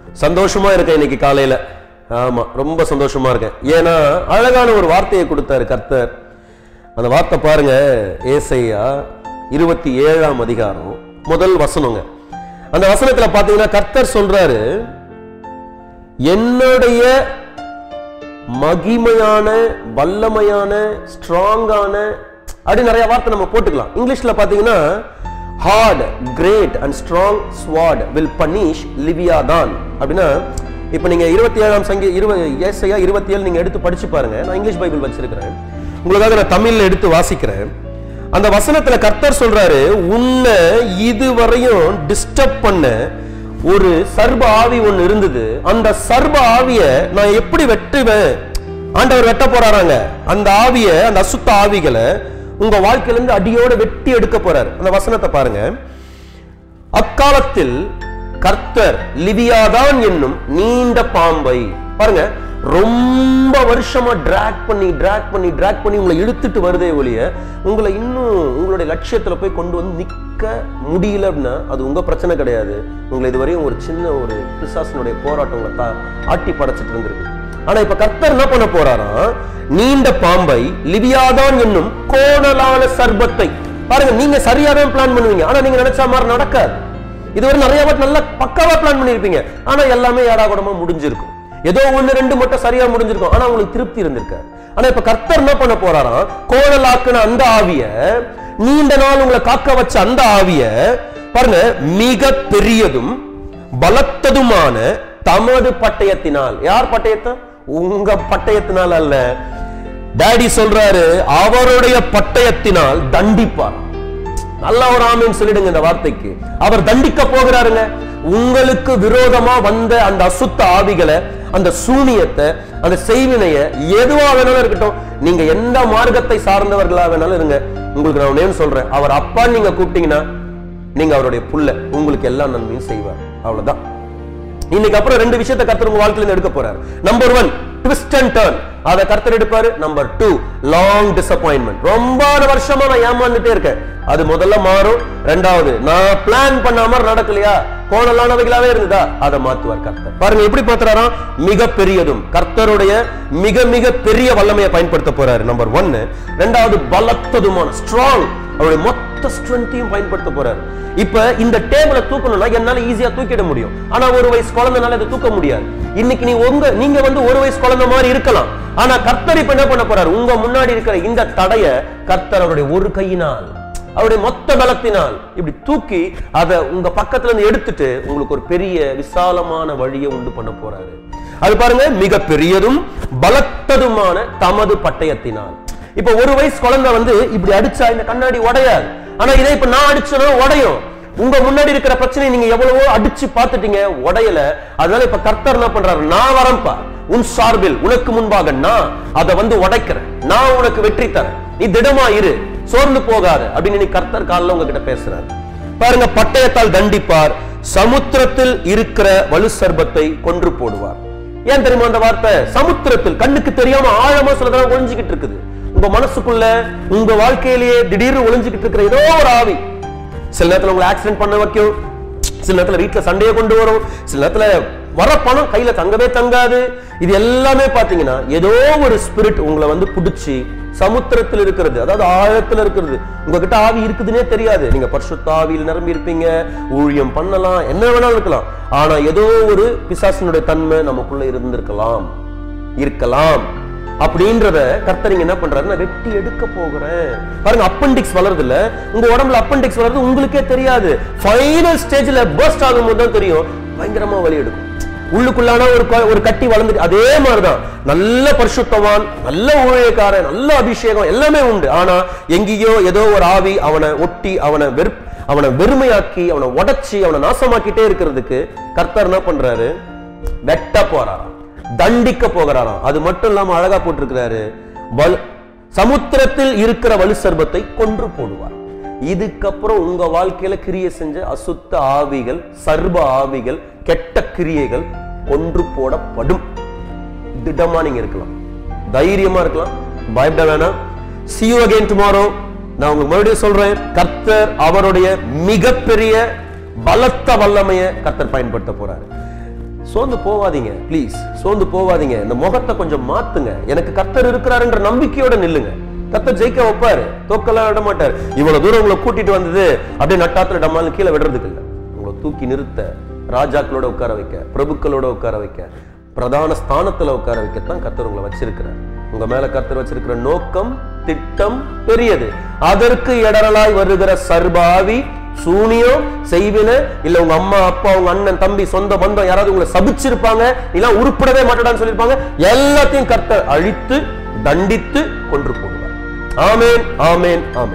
சந்தோஷமா இருக்கேன் இன்னைக்கு காலையில ஆமா ரொம்ப சந்தோஷமா இருக்கேன் ஏன்னா அழகான ஒரு வார்த்தையை கொடுத்தாரு கர்த்தர் அந்த வார்த்தை பாருங்க ஏசையா இருபத்தி ஏழாம் அதிகாரம் முதல் வசனங்க அந்த வசனத்துல பாத்தீங்கன்னா கர்த்தர் சொல்றாரு என்னுடைய மகிமையான வல்லமையான ஸ்ட்ராங்கான அப்படி நிறைய வார்த்தை நம்ம போட்டுக்கலாம் இங்கிலீஷ்ல பாத்தீங்கன்னா hard great and strong swat will punish லிவியா தான் அப்படின்னா இப்போ நீங்க இருபத்தி ஏழாம் சங்கி இருபது ஏசையா இருபத்தி ஏழு நீங்க எடுத்து படிச்சு பாருங்க நான் இங்கிலீஷ் பைபிள் வச்சிருக்கிறேன் உங்களுக்காக நான் தமிழ்ல எடுத்து வாசிக்கிறேன் அந்த வசனத்துல கர்த்தர் சொல்றாரு உன்னை இதுவரையும் டிஸ்டர்ப் பண்ண ஒரு சர்ப ஆவி ஒண்ணு இருந்தது அந்த சர்ப ஆவிய நான் எப்படி வெட்டுவேன் ஆண்டவர் வெட்ட போறாராங்க அந்த ஆவிய அந்த அசுத்த ஆவிகளை உங்க வாழ்க்கையில இருந்து அடியோட வெட்டி எடுக்க போறாரு அந்த வசனத்தை பாருங்க அக்காலத்தில் கர்த்தர் லிவியாதான் என்னும் நீண்ட பாம்பை பாருங்க ரொம்ப வருஷமா டிராக் பண்ணி டிராக் பண்ணி டிராக் பண்ணி உங்களை இழுத்துட்டு வருதே ஒழிய உங்களை இன்னும் உங்களுடைய லட்சியத்துல போய் கொண்டு வந்து நிக்க முடியல அப்படின்னா அது உங்க பிரச்சனை கிடையாது உங்களை இதுவரையும் ஒரு சின்ன ஒரு பிசாசனுடைய போராட்டம் உங்களை தா- ஆட்டி படைச்சிட்டு இருந்திருக்கு ஆனா இப்ப கர்த்தர் என்ன பண்ண போறாராம் நீண்ட பாம்பை லிவியாதான் என்னும் கோணலான சர்பத்தை பாருங்க நீங்க சரியா தான் பிளான் பண்ணுவீங்க ஆனா நீங்க நினைச்ச மாதிரி நடக்காது இதுவரை நிறைய வாட்டி நல்லா பக்காவா பிளான் பண்ணிருப்பீங்க ஆனா எல்லாமே ஏடா கூடமா முடிஞ்சிருக்கும் ஏதோ ஒண்ணு ரெண்டு மட்டும் சரியா முடிஞ்சிருக்கும் ஆனா உங்களுக்கு திருப்தி இருந்திருக்காது ஆனா இப்ப கர்த்தர் என்ன பண்ண போறாராம் கோணலாக்குன அந்த ஆவிய நீண்ட நாள் உங்களை காக்க வச்ச அந்த ஆவிய பாருங்க மிக பெரியதும் பலத்ததுமான தமது பட்டயத்தினால் யார் பட்டயத்தை உங்க பட்டயத்தினால் அல்ல டாடி சொல்றாரு அவருடைய பட்டயத்தினால் தண்டிப்பார் நல்ல ஒரு ஆமீன் சொல்லிடுங்க இந்த வார்த்தைக்கு அவர் தண்டிக்க போகிறாருங்க உங்களுக்கு விரோதமா வந்த அந்த அசுத்த ஆவிகளை அந்த சூனியத்தை அந்த செய்வினைய எதுவா வேணாலும் இருக்கட்டும் நீங்க எந்த மார்க்கத்தை சார்ந்தவர்களா வேணாலும் இருங்க உங்களுக்கு நான் ஒண்ணே சொல்றேன் அவர் அப்பா நீங்க கூப்பிட்டீங்கன்னா நீங்க அவருடைய புள்ள உங்களுக்கு எல்லா நன்மையும் செய்வார் அவ்வளவுதான் இன்னைக்கு அப்புறம் ரெண்டு விஷயத்தை கர்த்தர் உங்க வாழ்க்கையில இருந்து எடுக்க போறாரு number one twist and turn அதை கர்த்தர் எடுப்பாரு நம்பர் டூ லாங் டிசப்பாயின்மெண்ட் ரொம்ப வருஷமா நான் ஏமாந்துட்டே இருக்கேன் அது முதல்ல மாறும் ரெண்டாவது நான் பிளான் பண்ணாம நடக்கலையா கோணலானவைகளாவே இருந்ததா அதை மாத்துவார் கர்த்தர் பாருங்க எப்படி பாத்துறாராம் மிக பெரியதும் கர்த்தருடைய மிக மிக பெரிய வல்லமையை பயன்படுத்த போறாரு நம்பர் ஒன்னு ரெண்டாவது பலத்ததுமான ஸ்ட்ராங் அவருடைய மொத்த ஸ்ட்ரென்த்தையும் பயன்படுத்த போறாரு இப்ப இந்த டேபிளை தூக்கணும்னா என்னால ஈஸியா தூக்கிட முடியும் ஆனா ஒரு வயசு குழந்தைனால இதை தூக்க முடியாது இன்னைக்கு நீ உங்க நீங்க வந்து ஒரு வயசு குழந்தை மாதிரி இருக்கலாம் ஆனா கர்த்தர் இப்ப என்ன பண்ண போறாரு உங்க முன்னாடி இருக்கிற இந்த தடைய கர்த்தர் அவருடைய ஒரு கையினால் அவருடைய மொத்த பலத்தினால் இப்படி தூக்கி அதை உங்க பக்கத்துல இருந்து எடுத்துட்டு உங்களுக்கு ஒரு பெரிய விசாலமான வழியை உண்டு பண்ண போறாரு அது பாருங்க மிக பெரியதும் பலத்ததுமான தமது பட்டயத்தினால் இப்ப ஒரு வயசு குழந்தை வந்து இப்படி அடிச்சா இந்த கண்ணாடி உடையாது ஆனா இதை இப்ப நான் அடிச்சனா உடையும் உங்க முன்னாடி இருக்கிற பிரச்சனை நீங்க எவ்வளவோ அடிச்சு பார்த்துட்டீங்க உடையல அதனால இப்ப கர்த்தர் என்ன பண்றாரு நான் வரம்பா உன் சார்பில் உனக்கு முன்பாக நான் அதை வந்து உடைக்கிறேன் நான் உனக்கு வெற்றி தரேன் நீ திடமா இரு சோர்ந்து போகாத அப்படின்னு நீ கர்த்தர் காலில் உங்ககிட்ட பேசுறாரு பாருங்க பட்டயத்தால் தண்டிப்பார் சமுத்திரத்தில் இருக்கிற வலு சர்பத்தை கொன்று போடுவார் ஏன் தெரியுமா அந்த வார்த்தை சமுத்திரத்தில் கண்ணுக்கு தெரியாம ஆழமா சிலதெல்லாம் ஒளிஞ்சுக்கிட்டு இருக்குது உங்க மனசுக்குள்ள உங்க வாழ்க்கையிலேயே திடீர்னு ஒளிஞ்சுக்கிட்டு இருக்கிற ஏதோ ஒரு ஆவி சில நேரத்துல உங்களை ஆக்சிடென்ட் பண்ண வைக்கும் சில நேரத்துல வீட்டுல சண்டையை கொண்டு வரும் சில நேரத்துல வர பணம் கையில தங்கவே தங்காது இது எல்லாமே பாத்தீங்கன்னா ஏதோ ஒரு ஸ்பிரிட் உங்களை வந்து புடிச்சு சமுத்திரத்தில் இருக்கிறது அதாவது ஆழத்துல இருக்கிறது உங்ககிட்ட ஆவி இருக்குதுன்னே தெரியாது நீங்க பரிசுத்த ஆவியில் நிரம்பி இருப்பீங்க ஊழியம் பண்ணலாம் என்ன வேணாலும் இருக்கலாம் ஆனா ஏதோ ஒரு பிசாசினுடைய தன்மை நமக்குள்ள இருந்திருக்கலாம் இருக்கலாம் அப்படின்றத கர்த்தரிங்க என்ன பண்றாரு நான் வெட்டி எடுக்க போகிறேன் பாருங்க அப்பண்டிக்ஸ் வளருது இல்ல உங்க உடம்புல அப்பண்டிக்ஸ் வளருது உங்களுக்கே தெரியாது ஃபைனல் ஸ்டேஜ்ல பர்ஸ்ட் ஆகும்போது தான் தெரியும் பயங்கரமா வலி எடுக்கும் உள்ளுக்குள்ளான ஒரு க- ஒரு கட்டி வளர்ந்துட்டு அதே மாதிரிதான் நல்ல பரிசுத்தவான் நல்ல ஊழியக்காரன் நல்ல அபிஷேகம் எல்லாமே உண்டு ஆனா எங்கேயோ ஏதோ ஒரு ஆவி அவனை ஒட்டி அவனை வெறு அவனை வெறுமையாக்கி அவனை உடைச்சி அவனை நாசமாக்கிட்டே இருக்கிறதுக்கு கர்த்தர் என்ன பண்றாரு வெட்ட போறாராம் தண்டிக்க போகிறாராம் அது மட்டும் இல்லாம அழகா போட்டிருக்கிறாரு வலு சமுத்திரத்தில் இருக்கிற வலு சர்பத்தை கொன்று போடுவார் இதுக்கப்புறம் உங்க வாழ்க்கையில கிரியை செஞ்ச அசுத்த ஆவிகள் சர்ப ஆவிகள் கெட்ட கிரியைகள் கொன்று போடப்படும் திடமா நீங்க இருக்கலாம் தைரியமா இருக்கலாம் பயப்பட வேணாம் see you again tomorrow நான் உங்களுக்கு மறுபடியும் சொல்றேன் கர்த்தர் அவருடைய மிகப்பெரிய பலத்த வல்லமையை கர்த்தர் பயன்படுத்த போறாரு சோர்ந்து போவாதீங்க ப்ளீஸ் சோர்ந்து போவாதீங்க இந்த முகத்தை கொஞ்சம் மாத்துங்க எனக்கு கர்த்தர் இருக்கிறாருன்ற நம்பிக்கையோட நில்லுங்க கர்த்தர் ஜெயிக்க வைப்பாரு தோக்கெல்லாம் விட மாட்டார் இவ்வளவு தூரம் உங்களை கூட்டிட்டு வந்தது அப்படியே நட்டாத்துல டம்மாலும் கீழே விடுறதுக்கு இல்ல உங்களை தூக்கி நிறுத்த ராஜாக்களோட உட்கார வைக்க பிரபுக்களோட உட்கார வைக்க பிரதான ஸ்தானத்துல உட்கார வைக்கத்தான் கர்த்தர் உங்களை வச்சிருக்கிறார் உங்க மேல கர்த்தர் வச்சிருக்கிற நோக்கம் திட்டம் பெரியது அதற்கு இடரலாய் வருகிற சர்பாவி சூனியம் செய்வின இல்ல உங்க அம்மா அப்பா உங்க அண்ணன் தம்பி சொந்த பந்தம் யாராவது உங்களை சபிச்சிருப்பாங்க இல்ல உருப்படவே மாட்டடான்னு சொல்லியிருப்பாங்க எல்லாத்தையும் கர்த்தர் அழித்து தண்டித்து கொன்று போடுவார் ஆமேன் ஆமேன் ஆமேன்